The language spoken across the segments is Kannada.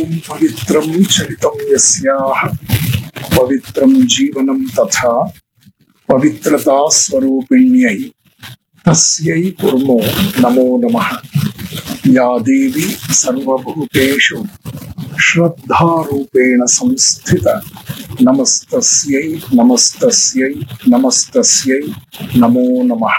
ಓಂ ಪವಿತ್ರಂ ಚರಿತಂ ಯಸ್ಯಾಹ ಪವಿತ್ರಂ ಜೀವನಂ ತಥಾ ಪವಿತ್ರತಾ ಸ್ವರೂಪಿಣ್ಯೈ ತಸ್ಯೈ ಕುರ್ಮೋ ನಮೋ ನಮಃ ಯಾ ದೇವಿ ಸರ್ವಭೂತೇಷು ಶ್ರದ್ಧಾರೂಪೇಣ ಸಂಸ್ಥಿತ ನಮಸ್ತಸ್ಯೈ ನಮಸ್ತಸ್ಯೈ ನಮಸ್ತಸ್ಯೈ ನಮೋ ನಮಃ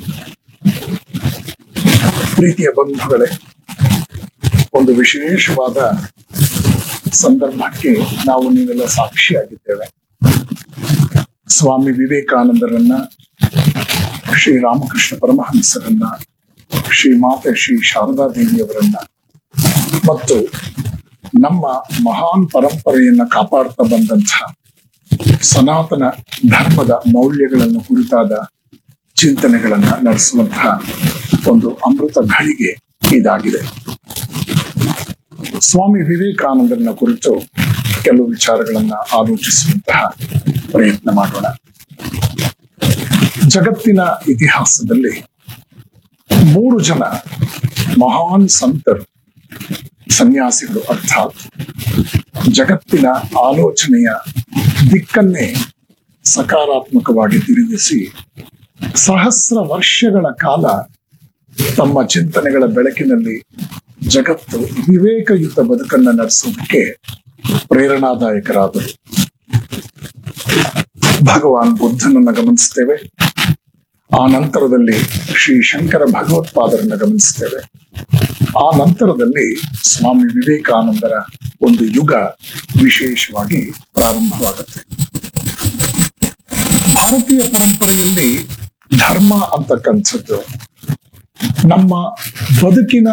ಪ್ರೀತಿಯ ಬಂಧುಗಳೇ ಒಂದು ವಿಶೇಷವಾದ ಸಂದರ್ಭಕ್ಕೆ ನಾವು ನೀವೆಲ್ಲ ಸಾಕ್ಷಿಯಾಗಿದ್ದೇವೆ ಸ್ವಾಮಿ ವಿವೇಕಾನಂದರನ್ನ ಶ್ರೀ ರಾಮಕೃಷ್ಣ ಪರಮಹಂಸರನ್ನ ಶ್ರೀ ಮಾತೆ ಶ್ರೀ ಶಾರದಾ ದೇವಿಯವರನ್ನ ಮತ್ತು ನಮ್ಮ ಮಹಾನ್ ಪರಂಪರೆಯನ್ನ ಕಾಪಾಡ್ತಾ ಬಂದಂತಹ ಸನಾತನ ಧರ್ಮದ ಮೌಲ್ಯಗಳನ್ನು ಕುರಿತಾದ ಚಿಂತನೆಗಳನ್ನ ನಡೆಸುವಂತಹ ಒಂದು ಅಮೃತ ಘಳಿಗೆ ಇದಾಗಿದೆ ಸ್ವಾಮಿ ವಿವೇಕಾನಂದರನ್ನ ಕುರಿತು ಕೆಲವು ವಿಚಾರಗಳನ್ನ ಆಲೋಚಿಸುವಂತಹ ಪ್ರಯತ್ನ ಮಾಡೋಣ ಜಗತ್ತಿನ ಇತಿಹಾಸದಲ್ಲಿ ಮೂರು ಜನ ಮಹಾನ್ ಸಂತರು ಸನ್ಯಾಸಿಗಳು ಅರ್ಥಾತ್ ಜಗತ್ತಿನ ಆಲೋಚನೆಯ ದಿಕ್ಕನ್ನೇ ಸಕಾರಾತ್ಮಕವಾಗಿ ತಿರುಗಿಸಿ ಸಹಸ್ರ ವರ್ಷಗಳ ಕಾಲ ತಮ್ಮ ಚಿಂತನೆಗಳ ಬೆಳಕಿನಲ್ಲಿ ಜಗತ್ತು ವಿವೇಕಯುತ ಬದುಕನ್ನ ನಡೆಸೋದಕ್ಕೆ ಪ್ರೇರಣಾದಾಯಕರಾದರು ಭಗವಾನ್ ಬುದ್ಧನನ್ನ ಗಮನಿಸ್ತೇವೆ ಆ ನಂತರದಲ್ಲಿ ಶ್ರೀ ಶಂಕರ ಭಗವತ್ಪಾದರನ್ನ ಗಮನಿಸ್ತೇವೆ ಆ ನಂತರದಲ್ಲಿ ಸ್ವಾಮಿ ವಿವೇಕಾನಂದರ ಒಂದು ಯುಗ ವಿಶೇಷವಾಗಿ ಪ್ರಾರಂಭವಾಗುತ್ತೆ ಭಾರತೀಯ ಪರಂಪರೆಯಲ್ಲಿ ಧರ್ಮ ಅಂತಕ್ಕಂಥದ್ದು ನಮ್ಮ ಬದುಕಿನ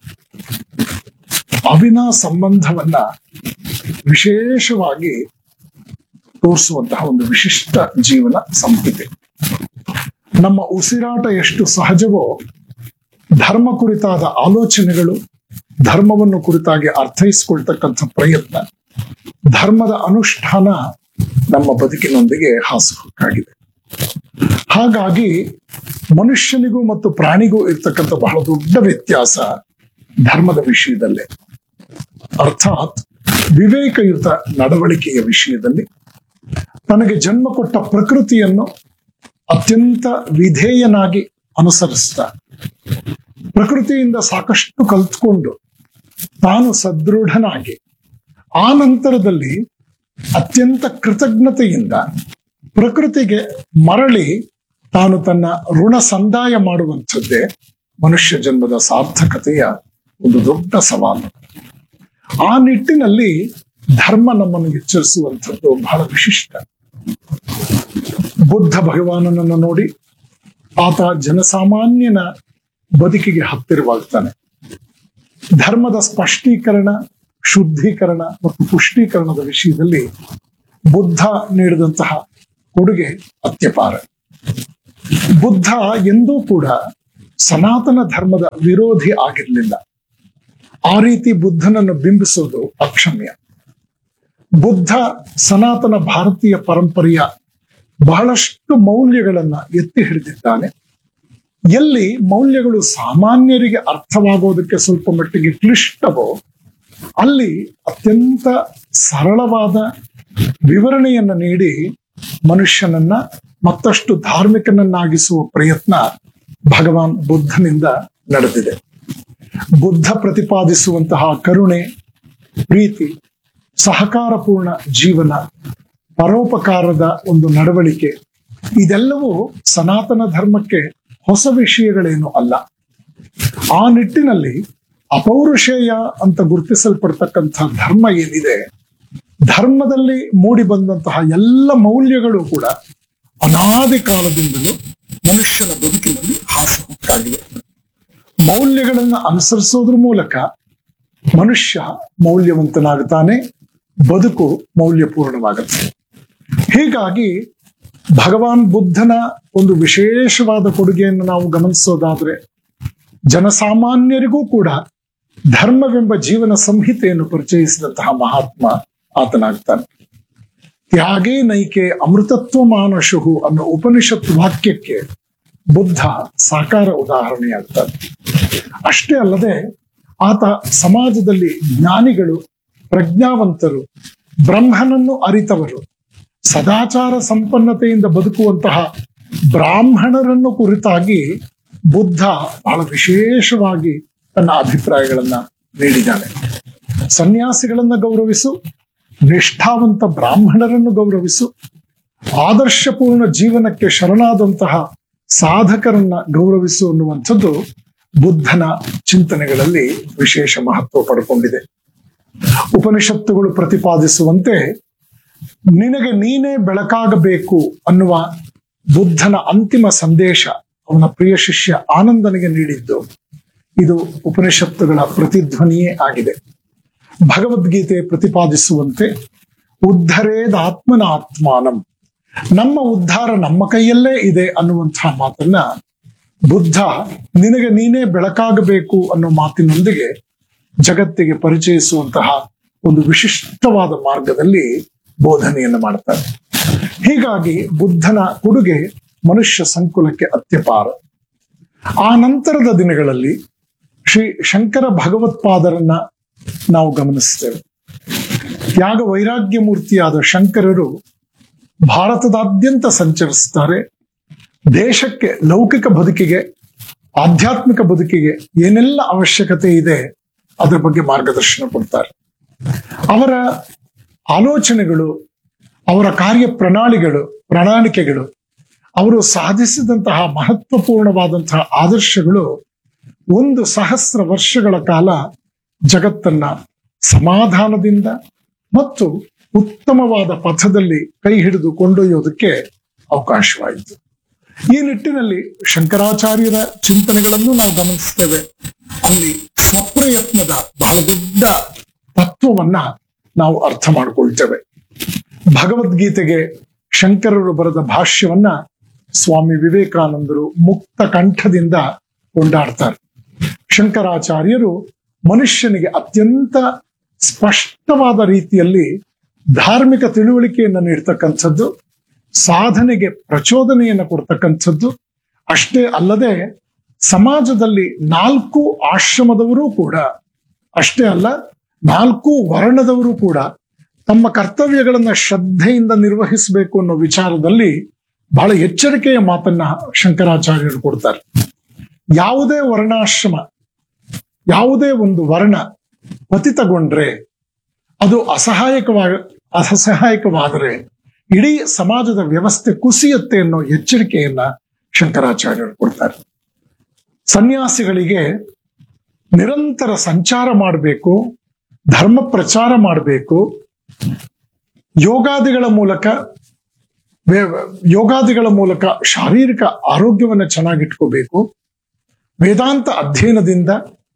ಅವಿನಾ ಸಂಬಂಧವನ್ನ ವಿಶೇಷವಾಗಿ ತೋರಿಸುವಂತಹ ಒಂದು ವಿಶಿಷ್ಟ ಜೀವನ ಸಂಹಿತೆ ನಮ್ಮ ಉಸಿರಾಟ ಎಷ್ಟು ಸಹಜವೋ ಧರ್ಮ ಕುರಿತಾದ ಆಲೋಚನೆಗಳು ಧರ್ಮವನ್ನು ಕುರಿತಾಗಿ ಅರ್ಥೈಸಿಕೊಳ್ತಕ್ಕಂಥ ಪ್ರಯತ್ನ ಧರ್ಮದ ಅನುಷ್ಠಾನ ನಮ್ಮ ಬದುಕಿನೊಂದಿಗೆ ಹಾಸುಹೊಕ್ಕಾಗಿದೆ ಹಾಗಾಗಿ ಮನುಷ್ಯನಿಗೂ ಮತ್ತು ಪ್ರಾಣಿಗೂ ಇರ್ತಕ್ಕಂಥ ಬಹಳ ದೊಡ್ಡ ವ್ಯತ್ಯಾಸ ಧರ್ಮದ ವಿಷಯದಲ್ಲೇ ಅರ್ಥಾತ್ ವಿವೇಕಯುತ ನಡವಳಿಕೆಯ ವಿಷಯದಲ್ಲಿ ತನಗೆ ಜನ್ಮ ಕೊಟ್ಟ ಪ್ರಕೃತಿಯನ್ನು ಅತ್ಯಂತ ವಿಧೇಯನಾಗಿ ಅನುಸರಿಸ್ತಾ ಪ್ರಕೃತಿಯಿಂದ ಸಾಕಷ್ಟು ಕಲ್ತ್ಕೊಂಡು ತಾನು ಸದೃಢನಾಗಿ ಆ ನಂತರದಲ್ಲಿ ಅತ್ಯಂತ ಕೃತಜ್ಞತೆಯಿಂದ ಪ್ರಕೃತಿಗೆ ಮರಳಿ ತಾನು ತನ್ನ ಋಣ ಸಂದಾಯ ಮಾಡುವಂಥದ್ದೇ ಮನುಷ್ಯ ಜನ್ಮದ ಸಾರ್ಥಕತೆಯ ಒಂದು ದೊಡ್ಡ ಸವಾಲು ಆ ನಿಟ್ಟಿನಲ್ಲಿ ಧರ್ಮ ನಮ್ಮನ್ನು ಎಚ್ಚರಿಸುವಂಥದ್ದು ಬಹಳ ವಿಶಿಷ್ಟ ಬುದ್ಧ ಭಗವಾನನನ್ನು ನೋಡಿ ಆತ ಜನಸಾಮಾನ್ಯನ ಬದುಕಿಗೆ ಹತ್ತಿರವಾಗ್ತಾನೆ ಧರ್ಮದ ಸ್ಪಷ್ಟೀಕರಣ ಶುದ್ಧೀಕರಣ ಮತ್ತು ಪುಷ್ಟೀಕರಣದ ವಿಷಯದಲ್ಲಿ ಬುದ್ಧ ನೀಡಿದಂತಹ ಕೊಡುಗೆ ಅತ್ಯಪಾರ ಬುದ್ಧ ಎಂದೂ ಕೂಡ ಸನಾತನ ಧರ್ಮದ ವಿರೋಧಿ ಆಗಿರಲಿಲ್ಲ ಆ ರೀತಿ ಬುದ್ಧನನ್ನು ಬಿಂಬಿಸೋದು ಅಕ್ಷಮ್ಯ ಬುದ್ಧ ಸನಾತನ ಭಾರತೀಯ ಪರಂಪರೆಯ ಬಹಳಷ್ಟು ಮೌಲ್ಯಗಳನ್ನ ಎತ್ತಿ ಹಿಡಿದಿದ್ದಾನೆ ಎಲ್ಲಿ ಮೌಲ್ಯಗಳು ಸಾಮಾನ್ಯರಿಗೆ ಅರ್ಥವಾಗೋದಕ್ಕೆ ಸ್ವಲ್ಪ ಮಟ್ಟಿಗೆ ಕ್ಲಿಷ್ಟವೋ ಅಲ್ಲಿ ಅತ್ಯಂತ ಸರಳವಾದ ವಿವರಣೆಯನ್ನ ನೀಡಿ ಮನುಷ್ಯನನ್ನ ಮತ್ತಷ್ಟು ಧಾರ್ಮಿಕನನ್ನಾಗಿಸುವ ಪ್ರಯತ್ನ ಭಗವಾನ್ ಬುದ್ಧನಿಂದ ನಡೆದಿದೆ ಬುದ್ಧ ಪ್ರತಿಪಾದಿಸುವಂತಹ ಕರುಣೆ ಪ್ರೀತಿ ಸಹಕಾರಪೂರ್ಣ ಜೀವನ ಪರೋಪಕಾರದ ಒಂದು ನಡವಳಿಕೆ ಇದೆಲ್ಲವೂ ಸನಾತನ ಧರ್ಮಕ್ಕೆ ಹೊಸ ವಿಷಯಗಳೇನು ಅಲ್ಲ ಆ ನಿಟ್ಟಿನಲ್ಲಿ ಅಪೌರುಷೇಯ ಅಂತ ಗುರುತಿಸಲ್ಪಡ್ತಕ್ಕಂಥ ಧರ್ಮ ಏನಿದೆ ಧರ್ಮದಲ್ಲಿ ಮೂಡಿ ಬಂದಂತಹ ಎಲ್ಲ ಮೌಲ್ಯಗಳು ಕೂಡ ಅನಾದಿ ಕಾಲದಿಂದಲೂ ಮನುಷ್ಯನ ಬದುಕಿನಲ್ಲಿ ಹಾಸುಹೊಕ್ಕಾಗಿವೆ ಮೌಲ್ಯಗಳನ್ನ ಅನುಸರಿಸೋದ್ರ ಮೂಲಕ ಮನುಷ್ಯ ಮೌಲ್ಯವಂತನಾಗುತ್ತಾನೆ ಬದುಕು ಮೌಲ್ಯಪೂರ್ಣವಾಗುತ್ತೆ ಹೀಗಾಗಿ ಭಗವಾನ್ ಬುದ್ಧನ ಒಂದು ವಿಶೇಷವಾದ ಕೊಡುಗೆಯನ್ನು ನಾವು ಗಮನಿಸೋದಾದ್ರೆ ಜನಸಾಮಾನ್ಯರಿಗೂ ಕೂಡ ಧರ್ಮವೆಂಬ ಜೀವನ ಸಂಹಿತೆಯನ್ನು ಪರಿಚಯಿಸಿದಂತಹ ಮಹಾತ್ಮ ಆತನಾಗ್ತಾನೆ ತ್ಯಾಗೇ ನೈಕೆ ಅಮೃತತ್ವ ಮಾನಶುಹು ಅನ್ನೋ ಉಪನಿಷತ್ ವಾಕ್ಯಕ್ಕೆ ಬುದ್ಧ ಸಾಕಾರ ಉದಾಹರಣೆಯಾಗ್ತಾನೆ ಅಷ್ಟೇ ಅಲ್ಲದೆ ಆತ ಸಮಾಜದಲ್ಲಿ ಜ್ಞಾನಿಗಳು ಪ್ರಜ್ಞಾವಂತರು ಬ್ರಹ್ಮನನ್ನು ಅರಿತವರು ಸದಾಚಾರ ಸಂಪನ್ನತೆಯಿಂದ ಬದುಕುವಂತಹ ಬ್ರಾಹ್ಮಣರನ್ನು ಕುರಿತಾಗಿ ಬುದ್ಧ ಬಹಳ ವಿಶೇಷವಾಗಿ ತನ್ನ ಅಭಿಪ್ರಾಯಗಳನ್ನ ನೀಡಿದ್ದಾನೆ ಸನ್ಯಾಸಿಗಳನ್ನ ಗೌರವಿಸು ನಿಷ್ಠಾವಂತ ಬ್ರಾಹ್ಮಣರನ್ನು ಗೌರವಿಸು ಆದರ್ಶಪೂರ್ಣ ಜೀವನಕ್ಕೆ ಶರಣಾದಂತಹ ಸಾಧಕರನ್ನ ಗೌರವಿಸು ಅನ್ನುವಂಥದ್ದು ಬುದ್ಧನ ಚಿಂತನೆಗಳಲ್ಲಿ ವಿಶೇಷ ಮಹತ್ವ ಪಡ್ಕೊಂಡಿದೆ ಉಪನಿಷತ್ತುಗಳು ಪ್ರತಿಪಾದಿಸುವಂತೆ ನಿನಗೆ ನೀನೇ ಬೆಳಕಾಗಬೇಕು ಅನ್ನುವ ಬುದ್ಧನ ಅಂತಿಮ ಸಂದೇಶ ಅವನ ಪ್ರಿಯ ಶಿಷ್ಯ ಆನಂದನಿಗೆ ನೀಡಿದ್ದು ಇದು ಉಪನಿಷತ್ತುಗಳ ಪ್ರತಿಧ್ವನಿಯೇ ಆಗಿದೆ ಭಗವದ್ಗೀತೆ ಪ್ರತಿಪಾದಿಸುವಂತೆ ಉದ್ಧರೇದ ಆತ್ಮನ ಆತ್ಮಾನಂ ನಮ್ಮ ಉದ್ಧಾರ ನಮ್ಮ ಕೈಯಲ್ಲೇ ಇದೆ ಅನ್ನುವಂತಹ ಮಾತನ್ನ ಬುದ್ಧ ನಿನಗೆ ನೀನೇ ಬೆಳಕಾಗಬೇಕು ಅನ್ನೋ ಮಾತಿನೊಂದಿಗೆ ಜಗತ್ತಿಗೆ ಪರಿಚಯಿಸುವಂತಹ ಒಂದು ವಿಶಿಷ್ಟವಾದ ಮಾರ್ಗದಲ್ಲಿ ಬೋಧನೆಯನ್ನು ಮಾಡ್ತಾರೆ ಹೀಗಾಗಿ ಬುದ್ಧನ ಕೊಡುಗೆ ಮನುಷ್ಯ ಸಂಕುಲಕ್ಕೆ ಅತ್ಯಪಾರ ಆ ನಂತರದ ದಿನಗಳಲ್ಲಿ ಶ್ರೀ ಶಂಕರ ಭಗವತ್ಪಾದರನ್ನ ನಾವು ಗಮನಿಸ್ತೇವೆ ತ್ಯಾಗ ವೈರಾಗ್ಯ ಮೂರ್ತಿಯಾದ ಶಂಕರರು ಭಾರತದಾದ್ಯಂತ ಸಂಚರಿಸ್ತಾರೆ ದೇಶಕ್ಕೆ ಲೌಕಿಕ ಬದುಕಿಗೆ ಆಧ್ಯಾತ್ಮಿಕ ಬದುಕಿಗೆ ಏನೆಲ್ಲ ಅವಶ್ಯಕತೆ ಇದೆ ಅದರ ಬಗ್ಗೆ ಮಾರ್ಗದರ್ಶನ ಕೊಡ್ತಾರೆ ಅವರ ಆಲೋಚನೆಗಳು ಅವರ ಕಾರ್ಯ ಪ್ರಣಾಳಿಗಳು ಪ್ರಣಾಳಿಕೆಗಳು ಅವರು ಸಾಧಿಸಿದಂತಹ ಮಹತ್ವಪೂರ್ಣವಾದಂತಹ ಆದರ್ಶಗಳು ಒಂದು ಸಹಸ್ರ ವರ್ಷಗಳ ಕಾಲ ಜಗತ್ತನ್ನ ಸಮಾಧಾನದಿಂದ ಮತ್ತು ಉತ್ತಮವಾದ ಪಥದಲ್ಲಿ ಕೈ ಹಿಡಿದು ಕೊಂಡೊಯ್ಯೋದಕ್ಕೆ ಅವಕಾಶವಾಯಿತು ಈ ನಿಟ್ಟಿನಲ್ಲಿ ಶಂಕರಾಚಾರ್ಯರ ಚಿಂತನೆಗಳನ್ನು ನಾವು ಗಮನಿಸ್ತೇವೆ ಅಲ್ಲಿ ಸ್ವಪ್ರಯತ್ನದ ಬಹಳ ದೊಡ್ಡ ತತ್ವವನ್ನ ನಾವು ಅರ್ಥ ಮಾಡಿಕೊಳ್ತೇವೆ ಭಗವದ್ಗೀತೆಗೆ ಶಂಕರರು ಬರೆದ ಭಾಷ್ಯವನ್ನ ಸ್ವಾಮಿ ವಿವೇಕಾನಂದರು ಮುಕ್ತ ಕಂಠದಿಂದ ಕೊಂಡಾಡ್ತಾರೆ ಶಂಕರಾಚಾರ್ಯರು ಮನುಷ್ಯನಿಗೆ ಅತ್ಯಂತ ಸ್ಪಷ್ಟವಾದ ರೀತಿಯಲ್ಲಿ ಧಾರ್ಮಿಕ ತಿಳುವಳಿಕೆಯನ್ನು ನೀಡ್ತಕ್ಕಂಥದ್ದು ಸಾಧನೆಗೆ ಪ್ರಚೋದನೆಯನ್ನು ಕೊಡ್ತಕ್ಕಂಥದ್ದು ಅಷ್ಟೇ ಅಲ್ಲದೆ ಸಮಾಜದಲ್ಲಿ ನಾಲ್ಕು ಆಶ್ರಮದವರು ಕೂಡ ಅಷ್ಟೇ ಅಲ್ಲ ನಾಲ್ಕು ವರ್ಣದವರು ಕೂಡ ತಮ್ಮ ಕರ್ತವ್ಯಗಳನ್ನ ಶ್ರದ್ಧೆಯಿಂದ ನಿರ್ವಹಿಸಬೇಕು ಅನ್ನೋ ವಿಚಾರದಲ್ಲಿ ಬಹಳ ಎಚ್ಚರಿಕೆಯ ಮಾತನ್ನ ಶಂಕರಾಚಾರ್ಯರು ಕೊಡ್ತಾರೆ ಯಾವುದೇ ವರ್ಣಾಶ್ರಮ ಯಾವುದೇ ಒಂದು ವರ್ಣ ಪತಿತಗೊಂಡ್ರೆ ಅದು ಅಸಹಾಯಕವಾಗ ಅಸಹಾಯಕವಾದರೆ ಇಡೀ ಸಮಾಜದ ವ್ಯವಸ್ಥೆ ಕುಸಿಯುತ್ತೆ ಅನ್ನೋ ಎಚ್ಚರಿಕೆಯನ್ನ ಶಂಕರಾಚಾರ್ಯರು ಕೊಡ್ತಾರೆ ಸನ್ಯಾಸಿಗಳಿಗೆ ನಿರಂತರ ಸಂಚಾರ ಮಾಡಬೇಕು ಧರ್ಮ ಪ್ರಚಾರ ಮಾಡಬೇಕು ಯೋಗಾದಿಗಳ ಮೂಲಕ ವೇ- ಯೋಗಾದಿಗಳ ಮೂಲಕ ಶಾರೀರಿಕ ಆರೋಗ್ಯವನ್ನು ಚೆನ್ನಾಗಿಟ್ಕೋಬೇಕು ವೇದಾಂತ ಅಧ್ಯಯನದಿಂದ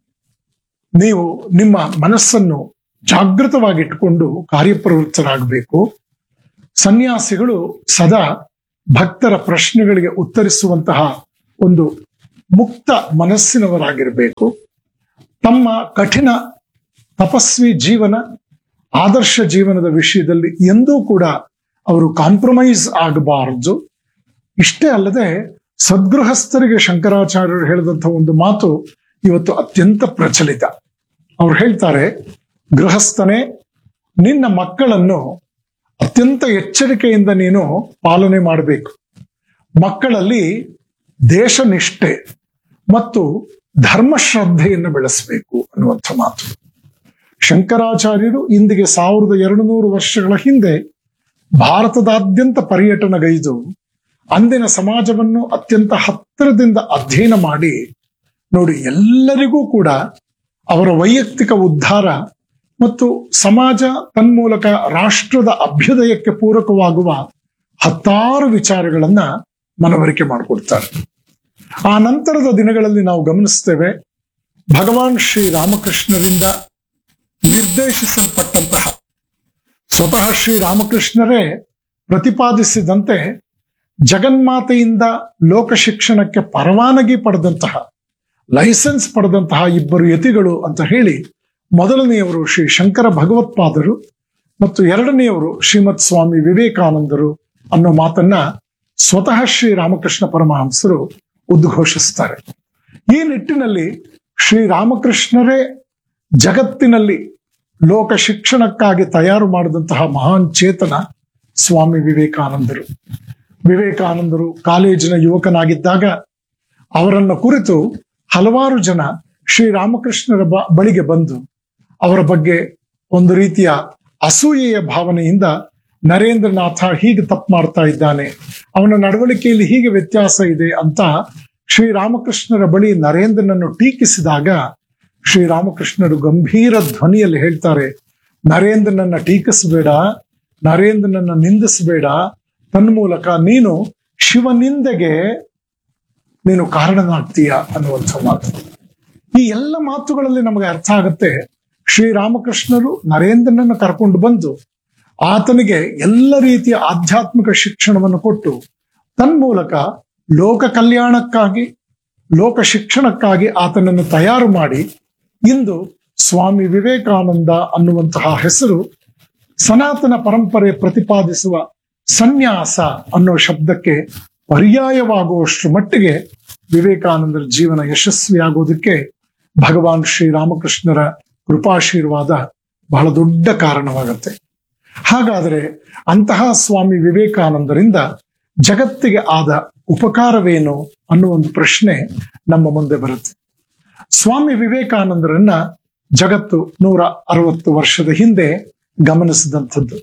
ನೀವು ನಿಮ್ಮ ಮನಸ್ಸನ್ನು ಜಾಗೃತವಾಗಿಟ್ಕೊಂಡು ಕಾರ್ಯಪ್ರವೃತ್ತರಾಗಬೇಕು ಸನ್ಯಾಸಿಗಳು ಸದಾ ಭಕ್ತರ ಪ್ರಶ್ನೆಗಳಿಗೆ ಉತ್ತರಿಸುವಂತಹ ಒಂದು ಮುಕ್ತ ಮನಸ್ಸಿನವರಾಗಿರಬೇಕು ತಮ್ಮ ಕಠಿಣ ತಪಸ್ವಿ ಜೀವನ ಆದರ್ಶ ಜೀವನದ ವಿಷಯದಲ್ಲಿ ಎಂದೂ ಕೂಡ ಅವರು ಕಾಂಪ್ರಮೈಸ್ ಆಗಬಾರದು ಇಷ್ಟೇ ಅಲ್ಲದೆ ಸದ್ಗೃಹಸ್ಥರಿಗೆ ಶಂಕರಾಚಾರ್ಯರು ಹೇಳಿದಂಥ ಒಂದು ಮಾತು ಇವತ್ತು ಅತ್ಯಂತ ಪ್ರಚಲಿತ ಅವ್ರು ಹೇಳ್ತಾರೆ ಗೃಹಸ್ಥನೇ ನಿನ್ನ ಮಕ್ಕಳನ್ನು ಅತ್ಯಂತ ಎಚ್ಚರಿಕೆಯಿಂದ ನೀನು ಪಾಲನೆ ಮಾಡಬೇಕು ಮಕ್ಕಳಲ್ಲಿ ದೇಶನಿಷ್ಠೆ ಮತ್ತು ಧರ್ಮಶ್ರದ್ಧೆಯನ್ನು ಬೆಳೆಸಬೇಕು ಅನ್ನುವಂಥ ಮಾತು ಶಂಕರಾಚಾರ್ಯರು ಇಂದಿಗೆ ಸಾವಿರದ ಎರಡು ನೂರು ವರ್ಷಗಳ ಹಿಂದೆ ಭಾರತದಾದ್ಯಂತ ಪರ್ಯಟನಗೈದು ಅಂದಿನ ಸಮಾಜವನ್ನು ಅತ್ಯಂತ ಹತ್ತಿರದಿಂದ ಅಧ್ಯಯನ ಮಾಡಿ ನೋಡಿ ಎಲ್ಲರಿಗೂ ಕೂಡ ಅವರ ವೈಯಕ್ತಿಕ ಉದ್ಧಾರ ಮತ್ತು ಸಮಾಜ ತನ್ಮೂಲಕ ರಾಷ್ಟ್ರದ ಅಭ್ಯುದಯಕ್ಕೆ ಪೂರಕವಾಗುವ ಹತ್ತಾರು ವಿಚಾರಗಳನ್ನ ಮನವರಿಕೆ ಮಾಡಿಕೊಡ್ತಾರೆ ಆ ನಂತರದ ದಿನಗಳಲ್ಲಿ ನಾವು ಗಮನಿಸ್ತೇವೆ ಭಗವಾನ್ ಶ್ರೀ ರಾಮಕೃಷ್ಣರಿಂದ ನಿರ್ದೇಶಿಸಲ್ಪಟ್ಟಂತಹ ಸ್ವತಃ ಶ್ರೀ ರಾಮಕೃಷ್ಣರೇ ಪ್ರತಿಪಾದಿಸಿದಂತೆ ಜಗನ್ಮಾತೆಯಿಂದ ಲೋಕ ಶಿಕ್ಷಣಕ್ಕೆ ಪರವಾನಗಿ ಪಡೆದಂತಹ ಲೈಸೆನ್ಸ್ ಪಡೆದಂತಹ ಇಬ್ಬರು ಯತಿಗಳು ಅಂತ ಹೇಳಿ ಮೊದಲನೆಯವರು ಶ್ರೀ ಶಂಕರ ಭಗವತ್ಪಾದರು ಮತ್ತು ಎರಡನೆಯವರು ಶ್ರೀಮತ್ ಸ್ವಾಮಿ ವಿವೇಕಾನಂದರು ಅನ್ನೋ ಮಾತನ್ನ ಸ್ವತಃ ಶ್ರೀ ರಾಮಕೃಷ್ಣ ಪರಮಹಂಸರು ಉದ್ಘೋಷಿಸ್ತಾರೆ ಈ ನಿಟ್ಟಿನಲ್ಲಿ ಶ್ರೀ ರಾಮಕೃಷ್ಣರೇ ಜಗತ್ತಿನಲ್ಲಿ ಲೋಕ ಶಿಕ್ಷಣಕ್ಕಾಗಿ ತಯಾರು ಮಾಡಿದಂತಹ ಮಹಾನ್ ಚೇತನ ಸ್ವಾಮಿ ವಿವೇಕಾನಂದರು ವಿವೇಕಾನಂದರು ಕಾಲೇಜಿನ ಯುವಕನಾಗಿದ್ದಾಗ ಅವರನ್ನ ಕುರಿತು ಹಲವಾರು ಜನ ಶ್ರೀರಾಮಕೃಷ್ಣರ ಬ- ಬಳಿಗೆ ಬಂದು ಅವರ ಬಗ್ಗೆ ಒಂದು ರೀತಿಯ ಅಸೂಯೆಯ ಭಾವನೆಯಿಂದ ನರೇಂದ್ರನಾಥ ಹೀಗೆ ತಪ್ಪು ಮಾಡ್ತಾ ಇದ್ದಾನೆ ಅವನ ನಡವಳಿಕೆಯಲ್ಲಿ ಹೀಗೆ ವ್ಯತ್ಯಾಸ ಇದೆ ಅಂತ ಶ್ರೀರಾಮಕೃಷ್ಣರ ಬಳಿ ನರೇಂದ್ರನನ್ನು ಟೀಕಿಸಿದಾಗ ಶ್ರೀರಾಮಕೃಷ್ಣರು ಗಂಭೀರ ಧ್ವನಿಯಲ್ಲಿ ಹೇಳ್ತಾರೆ ನರೇಂದ್ರನನ್ನ ಟೀಕಿಸಬೇಡ ನರೇಂದ್ರನನ್ನ ನಿಂದಿಸಬೇಡ ತನ್ಮೂಲಕ ನೀನು ಶಿವನಿಂದೆಗೆ ನೀನು ಕಾರಣನಾಗ್ತೀಯ ಅನ್ನುವಂಥ ಮಾತು ಈ ಎಲ್ಲ ಮಾತುಗಳಲ್ಲಿ ನಮಗೆ ಅರ್ಥ ಆಗುತ್ತೆ ಶ್ರೀರಾಮಕೃಷ್ಣರು ನರೇಂದ್ರನನ್ನು ಕರ್ಕೊಂಡು ಬಂದು ಆತನಿಗೆ ಎಲ್ಲ ರೀತಿಯ ಆಧ್ಯಾತ್ಮಿಕ ಶಿಕ್ಷಣವನ್ನು ಕೊಟ್ಟು ತನ್ಮೂಲಕ ಲೋಕ ಕಲ್ಯಾಣಕ್ಕಾಗಿ ಲೋಕ ಶಿಕ್ಷಣಕ್ಕಾಗಿ ಆತನನ್ನು ತಯಾರು ಮಾಡಿ ಇಂದು ಸ್ವಾಮಿ ವಿವೇಕಾನಂದ ಅನ್ನುವಂತಹ ಹೆಸರು ಸನಾತನ ಪರಂಪರೆ ಪ್ರತಿಪಾದಿಸುವ ಸನ್ಯಾಸ ಅನ್ನೋ ಶಬ್ದಕ್ಕೆ ಪರ್ಯಾಯವಾಗುವಷ್ಟು ಮಟ್ಟಿಗೆ ವಿವೇಕಾನಂದರ ಜೀವನ ಯಶಸ್ವಿಯಾಗೋದಕ್ಕೆ ಭಗವಾನ್ ಶ್ರೀರಾಮಕೃಷ್ಣರ ಕೃಪಾಶೀರ್ವಾದ ಬಹಳ ದೊಡ್ಡ ಕಾರಣವಾಗತ್ತೆ ಹಾಗಾದರೆ ಅಂತಹ ಸ್ವಾಮಿ ವಿವೇಕಾನಂದರಿಂದ ಜಗತ್ತಿಗೆ ಆದ ಉಪಕಾರವೇನು ಅನ್ನುವ ಒಂದು ಪ್ರಶ್ನೆ ನಮ್ಮ ಮುಂದೆ ಬರುತ್ತೆ ಸ್ವಾಮಿ ವಿವೇಕಾನಂದರನ್ನ ಜಗತ್ತು ನೂರ ಅರವತ್ತು ವರ್ಷದ ಹಿಂದೆ ಗಮನಿಸಿದಂಥದ್ದು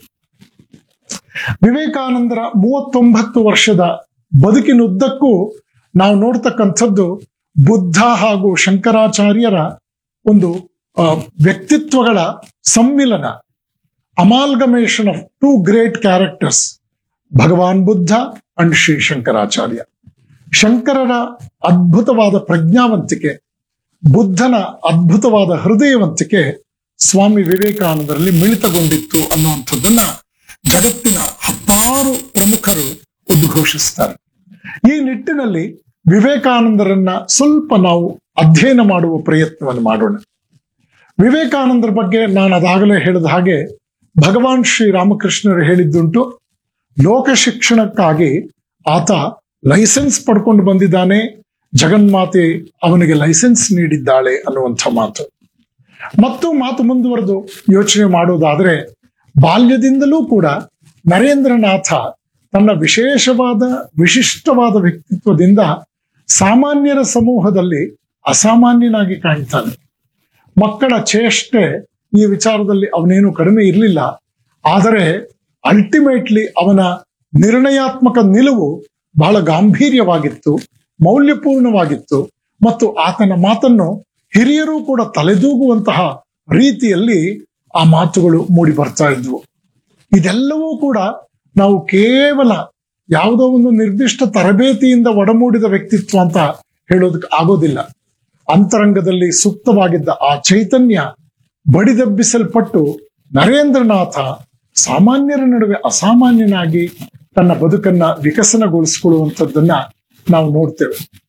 ವಿವೇಕಾನಂದರ ಮೂವತ್ತೊಂಬತ್ತು ವರ್ಷದ ಬದುಕಿನುದ್ದಕ್ಕೂ ನಾವು ನೋಡ್ತಕ್ಕಂಥದ್ದು ಬುದ್ಧ ಹಾಗೂ ಶಂಕರಾಚಾರ್ಯರ ಒಂದು ಆ, ವ್ಯಕ್ತಿತ್ವಗಳ ಸಮ್ಮಿಲನ amalgamation of two great characters Bhagavan Buddha and Shri Shankaracharya ಶಂಕರರ ಅದ್ಭುತವಾದ ಪ್ರಜ್ಞಾವಂತಿಕೆ ಬುದ್ಧನ ಅದ್ಭುತವಾದ ಹೃದಯವಂತಿಕೆ ಸ್ವಾಮಿ ವಿವೇಕಾನಂದರಲ್ಲಿ ಮಿಳಿತಗೊಂಡಿತ್ತು ಅನ್ನುವಂಥದ್ದನ್ನ ಜಗತ್ತಿನ ಹತ್ತಾರು ಪ್ರಮುಖರು ಉದ್ಘೋಷಿಸ್ತಾರೆ ಈ ನಿಟ್ಟಿನಲ್ಲಿ ವಿವೇಕಾನಂದರನ್ನ ಸ್ವಲ್ಪ ನಾವು ಅಧ್ಯಯನ ಮಾಡುವ ಪ್ರಯತ್ನವನ್ನು ಮಾಡೋಣ ವಿವೇಕಾನಂದರ ಬಗ್ಗೆ ನಾನು ಅದಾಗಲೇ ಹೇಳಿದ ಹಾಗೆ ಭಗವಾನ್ ಶ್ರೀರಾಮಕೃಷ್ಣರು ಹೇಳಿದ್ದುಂಟು ಲೋಕ ಶಿಕ್ಷಣಕ್ಕಾಗಿ ಆತ ಲೈಸೆನ್ಸ್ ಪಡ್ಕೊಂಡು ಬಂದಿದ್ದಾನೆ ಜಗನ್ಮಾತೆ ಅವನಿಗೆ ಲೈಸೆನ್ಸ್ ನೀಡಿದ್ದಾಳೆ ಅನ್ನುವಂಥ ಮಾತು ಮತ್ತು ಮಾತು ಮುಂದುವರೆದು ಯೋಚನೆ ಮಾಡೋದಾದ್ರೆ ಬಾಲ್ಯದಿಂದಲೂ ಕೂಡ ನರೇಂದ್ರನಾಥ ತನ್ನ ವಿಶೇಷವಾದ ವಿಶಿಷ್ಟವಾದ ವ್ಯಕ್ತಿತ್ವದಿಂದ ಸಾಮಾನ್ಯರ ಸಮೂಹದಲ್ಲಿ ಅಸಾಮಾನ್ಯನಾಗಿ ಕಾಣ್ತಾನೆ ಮಕ್ಕಳ ಚೇಷ್ಟೆ ಈ ವಿಚಾರದಲ್ಲಿ ಅವನೇನು ಕಡಿಮೆ ಇರಲಿಲ್ಲ ಆದರೆ ಅಲ್ಟಿಮೇಟ್ಲಿ ಅವನ ನಿರ್ಣಯಾತ್ಮಕ ನಿಲುವು ಬಹಳ ಗಾಂಭೀರ್ಯವಾಗಿತ್ತು ಮೌಲ್ಯಪೂರ್ಣವಾಗಿತ್ತು ಮತ್ತು ಆತನ ಮಾತನ್ನು ಹಿರಿಯರು ಕೂಡ ತಲೆದೂಗುವಂತಹ ರೀತಿಯಲ್ಲಿ ಆ ಮಾತುಗಳು ಮೂಡಿ ಬರ್ತಾ ಇದ್ವು ಇದೆಲ್ಲವೂ ಕೂಡ ನಾವು ಕೇವಲ ಯಾವುದೋ ಒಂದು ನಿರ್ದಿಷ್ಟ ತರಬೇತಿಯಿಂದ ಒಡಮೂಡಿದ ವ್ಯಕ್ತಿತ್ವ ಅಂತ ಹೇಳೋದಕ್ಕೆ ಆಗೋದಿಲ್ಲ ಅಂತರಂಗದಲ್ಲಿ ಸುಪ್ತವಾಗಿದ್ದ ಆ ಚೈತನ್ಯ ಬಡಿದೆಬ್ಬಿಸಲ್ಪಟ್ಟು ನರೇಂದ್ರನಾಥ ಸಾಮಾನ್ಯರ ನಡುವೆ ಅಸಾಮಾನ್ಯನಾಗಿ ತನ್ನ ಬದುಕನ್ನ ವಿಕಸನಗೊಳಿಸಿಕೊಳ್ಳುವಂಥದ್ದನ್ನ ನಾವು ನೋಡ್ತೇವೆ